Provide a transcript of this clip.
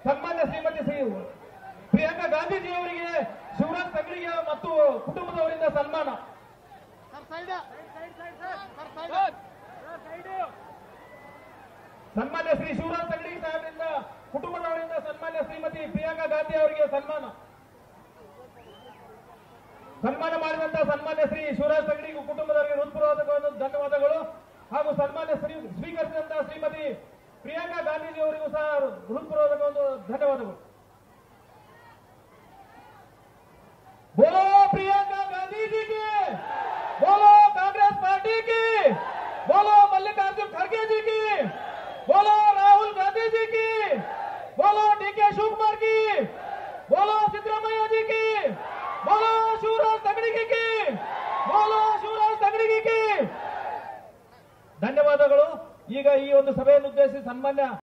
ಸನ್ಮಾನ್ಯ ಶ್ರೀಮತಿ ಶ್ರೀ ಪ್ರಿಯಾಂಕಾ ಗಾಂಧೀಜಿ ಅವರಿಗೆ ಶಿವರಾಜ್ ತಂಗಡಿಗೆ ಮತ್ತು ಕುಟುಂಬದವರಿಂದ ಸನ್ಮಾನ ಸನ್ಮಾನ್ಯ ಶ್ರೀ ಶಿವರಾಜ್ ತಂಗಡಿ ಸಾಹೇಬರಿಂದ ಕುಟುಂಬದವರಿಂದ ಸನ್ಮಾನ್ಯ ಶ್ರೀಮತಿ ಪ್ರಿಯಾಂಕಾ ಗಾಂಧಿ ಅವರಿಗೆ ಸನ್ಮಾನ ಸನ್ಮಾನ ಮಾಡಿದಂತ ಸನ್ಮಾನ್ಯ ಶ್ರೀ ಶಿವರಾಜ್ ತಂಗಡಿ ಕುಟುಂಬದವರಿಗೆ ಹೃತ್ಪೂರ್ವಕ ಧನ್ಯವಾದಗಳು ಹಾಗೂ ಸನ್ಮಾನ್ಯ ಶ್ರೀ ಸ್ವೀಕರಿಸಿದಂತ ಶ್ರೀಮತಿ ಪ್ರಿಯಾಂಕಾ ಗಾಂಧೀಜಿ ಅವರಿಗೂ ಸಹ ಹೃತ್ಪೂರ್ವಕ ಒಂದು ಧನ್ಯವಾದಗಳು बोलो प्रियंका गांधी जी की बोलो कांग्रेस पार्टी की बोलो मल्लिकार्जुन खड़गे जी की बोलो राहुल गांधी जी की बोलो डीके शिवकुमार की बोलो सिद्धरामैया जी की बोलो शिवराज तगड़गी की बोलो ಶಿವರಾಜ್ ತಗಡಿಗಿ ಧನ್ಯವಾದಗಳು ಈಗ ಈ ಒಂದು ಸಭೆಯನ್ನು ಉದ್ದೇಶಿಸಿ ಸನ್ಮಾನ್ಯ